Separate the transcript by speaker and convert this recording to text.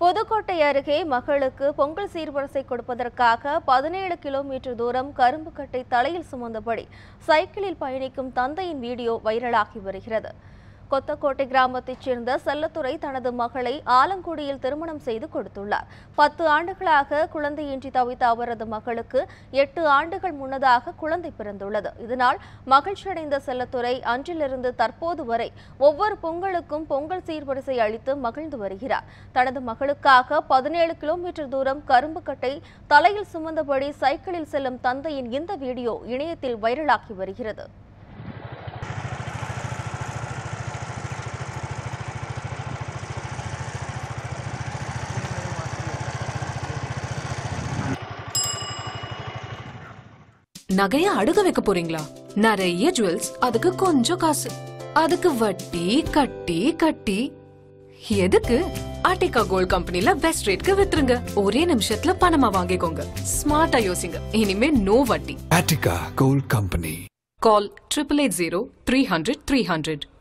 Speaker 1: புதுக்கோட்டை அருகே மகளுக்கு பொங்கல் சீர்வரிசை கொடுப்பதற்காக பதினேழு கிலோமீட்டர் தூரம் கரும்பு கட்டை தலையில் சுமந்தபடி சைக்கிளில் பயணிக்கும் தந்தையின் வீடியோ வைரலாகி வருகிறது கொத்தக்கோட்டை கிராமத்தைச் சேர்ந்த செல்லத்துறை தனது மகளை ஆலங்குடியில் திருமணம் செய்து கொடுத்துள்ளார் பத்து ஆண்டுகளாக குழந்தையின்றி தவித்த அவரது மகளுக்கு எட்டு ஆண்டுகள் முன்னதாக குழந்தை பிறந்துள்ளது இதனால் மகிழ்ச்சியடைந்த செல்லத்துறை அன்றிலிருந்து தற்போது வரை ஒவ்வொரு பொங்கலுக்கும் பொங்கல் சீர்வரிசை அளித்து மகிழ்ந்து வருகிறார் தனது மகளுக்காக பதினேழு கிலோமீட்டர் தூரம் கரும்பு கட்டை தலையில் சுமந்தபடி சைக்கிளில் செல்லும் தந்தையின் இந்த வீடியோ இணையத்தில் வைரலாகி வருகிறது
Speaker 2: நகைய அடுக வைக்க போறீங்களா நிறைய ஜுவல்ஸ் அதுக்கு கொஞ்சம் காசு அதுக்கு வட்டி கட்டி கட்டி எதுக்கு ஆர்டிகா கோல்ட் கம்பெனில பெஸ்ட் ரேட்க்கு வித்துருங்க ஒரே நிமிஷத்துல பணமா வாங்கிக்கோங்க ஸ்மார்ட்டா யோசிங்க இனிமே நோ வட்டி
Speaker 3: Attica Gold Company.
Speaker 2: Call triple eight zero three hundred three hundred